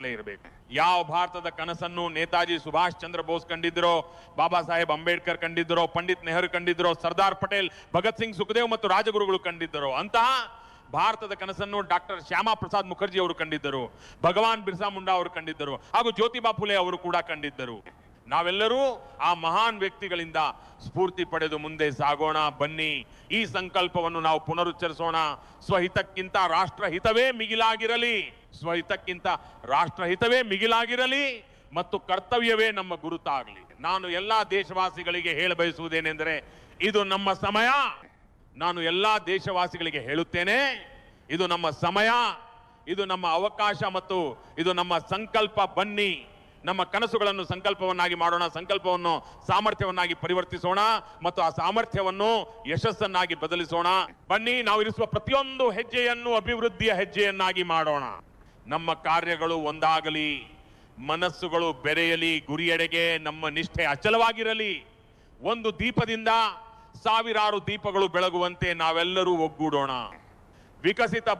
ದಾಖಲೆ ಇರಬೇಕು ಯಾವ ಭಾರತದ ಕನಸನ್ನು ನೇತಾಜಿ ಸುಭಾಷ್ ಚಂದ್ರ ಬೋಸ್ ಕಂಡಿದ್ದರೋ ಬಾಬಾ ಸಾಹೇಬ್ ಅಂಬೇಡ್ಕರ್ ಕಂಡಿದ್ದರೋ ಪಂಡಿತ್ ನೆಹರು ಕಂಡಿದ್ದರೋ ಸರ್ದಾರ್ ಪಟೇಲ್ ಭಗತ್ ಸಿಂಗ್ ಸುಖದೇವ್ ಮತ್ತು ರಾಜಗುರುಗಳು ಕಂಡಿದ್ದರೋ ಅಂತಹ ಭಾರತದ ಕನಸನ್ನು ಡಾಕ್ಟರ್ ಶ್ಯಾಮಾ ಪ್ರಸಾದ್ ಮುಖರ್ಜಿ ಅವರು ಕಂಡಿದ್ದರು ಭಗವಾನ್ ಬಿರ್ಸಾ ಮುಂಡಾ ಅವರು ಕಂಡಿದ್ದರು ಹಾಗೂ ಜ್ಯೋತಿಬಾ ಫುಲೆ ಅವರು ಕೂಡ ಕಂಡಿದ್ದರು ನಾವೆಲ್ಲರೂ ಆ ಮಹಾನ್ ವ್ಯಕ್ತಿಗಳಿಂದ ಸ್ಫೂರ್ತಿ ಪಡೆದು ಮುಂದೆ ಸಾಗೋಣ ಬನ್ನಿ ಈ ಸಂಕಲ್ಪವನ್ನು ನಾವು ಪುನರುಚ್ಚರಿಸೋಣ ಸ್ವಹಿತಕ್ಕಿಂತ ರಾಷ್ಟ್ರಹಿತವೇ ಮಿಗಿಲಾಗಿರಲಿ ಸ್ವಹಿತಕ್ಕಿಂತ ರಾಷ್ಟ್ರಹಿತವೇ ಮಿಗಿಲಾಗಿರಲಿ ಮತ್ತು ಕರ್ತವ್ಯವೇ ನಮ್ಮ ಗುರುತಾಗಲಿ ನಾನು ಎಲ್ಲಾ ದೇಶವಾಸಿಗಳಿಗೆ ಹೇಳ ಬಯಸುವುದೇನೆಂದರೆ ಇದು ನಮ್ಮ ಸಮಯ ನಾನು ಎಲ್ಲಾ ದೇಶವಾಸಿಗಳಿಗೆ ಹೇಳುತ್ತೇನೆ ಇದು ನಮ್ಮ ಸಮಯ ಇದು ನಮ್ಮ ಅವಕಾಶ ಮತ್ತು ಇದು ನಮ್ಮ ಸಂಕಲ್ಪ ಬನ್ನಿ ನಮ್ಮ ಕನಸುಗಳನ್ನು ಸಂಕಲ್ಪವನ್ನಾಗಿ ಮಾಡೋಣ ಸಂಕಲ್ಪವನ್ನು ಸಾಮರ್ಥ್ಯವನ್ನಾಗಿ ಪರಿವರ್ತಿಸೋಣ ಮತ್ತು ಆ ಸಾಮರ್ಥ್ಯವನ್ನು ಯಶಸ್ಸನ್ನಾಗಿ ಬದಲಿಸೋಣ ಬನ್ನಿ ನಾವು ಇರಿಸುವ ಪ್ರತಿಯೊಂದು ಹೆಜ್ಜೆಯನ್ನು ಅಭಿವೃದ್ಧಿಯ ಹೆಜ್ಜೆಯನ್ನಾಗಿ ಮಾಡೋಣ ನಮ್ಮ ಕಾರ್ಯಗಳು ಒಂದಾಗಲಿ ಮನಸ್ಸುಗಳು ಬೆರೆಯಲಿ ಗುರಿಯೆಡೆಗೆ ನಮ್ಮ ನಿಷ್ಠೆ ಅಚಲವಾಗಿರಲಿ ಒಂದು ದೀಪದಿಂದ ಸಾವಿರಾರು ದೀಪಗಳು ಬೆಳಗುವಂತೆ ನಾವೆಲ್ಲರೂ ಒಗ್ಗೂಡೋಣ ವಿಕಸಿತ